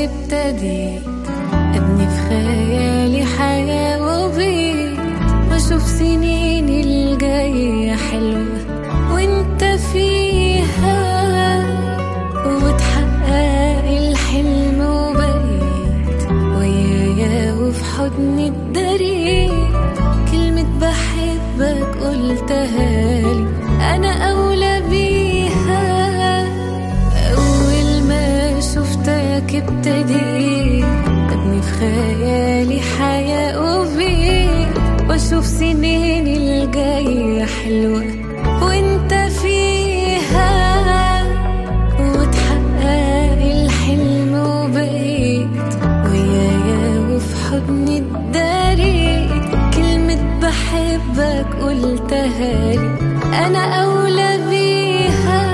ابتديت ابني في خيالي حياة وبيت واشوف سنيني الجاية حلوة وانت فيها وتحقق الحلم وبقيت ويايا وفي حضني اتدريت كلمة بحبك قلتها لي أنا أولى بيها أول ما شفتك ابتديت أبني في خيالي حياة وبيت وأشوف سنيني الجاية حلوة وانت فيها وتحقق الحلم وبقيت ويايا وفي حضني اتداريت كلمة بحبك قلتها لي أنا أولى بيها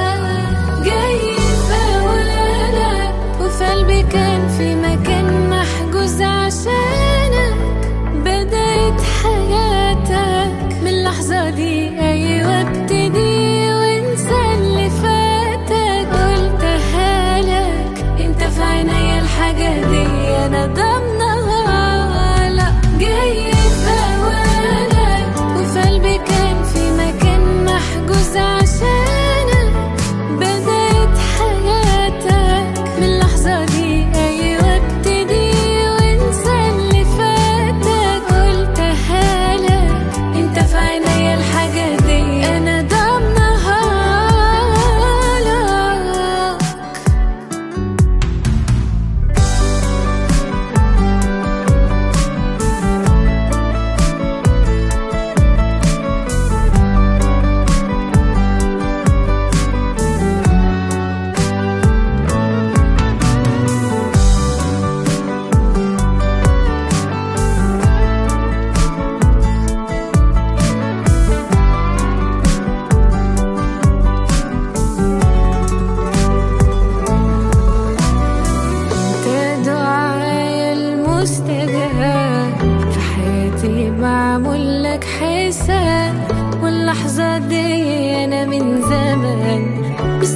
جايبة وأنا وفي قلبي كان في مكان محجوز عشانك بدأت حياتك من اللحظة دي أيوة ابتدي وانسى اللي فاتك قلتها لك انت في عينيا الحاجة دي أنا ضامنها لا جايبة وأنا وفي قلبي كان في مكان محجوز عشانك بدأت حياتك من اللحظة دي أيوة ابتدي وانسى اللي فاتك قلتها لك انت في عينيا الحاجة دي أنا ضامنها لك انت دعايا المستجاب في حياتي معمول لك حساب واللحظة دي أنا من زمان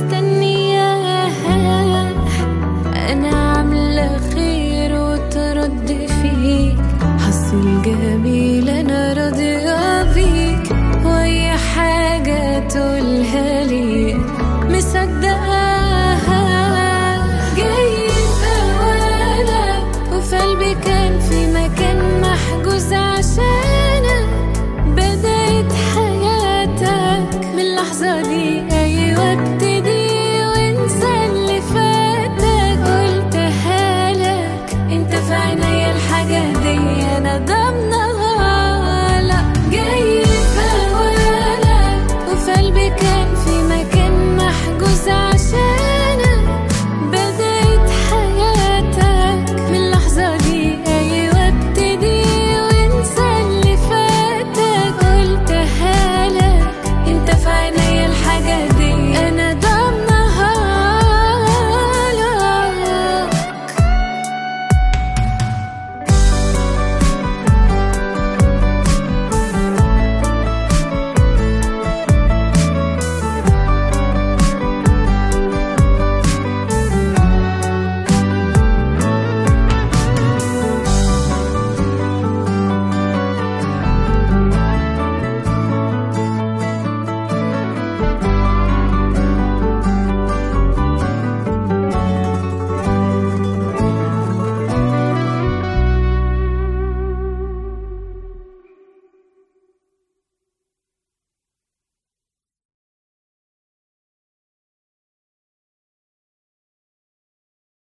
مستنياها أنا عاملة خير وترد فيك حصل جميل أنا راضية بيك وأي حاجة تقولها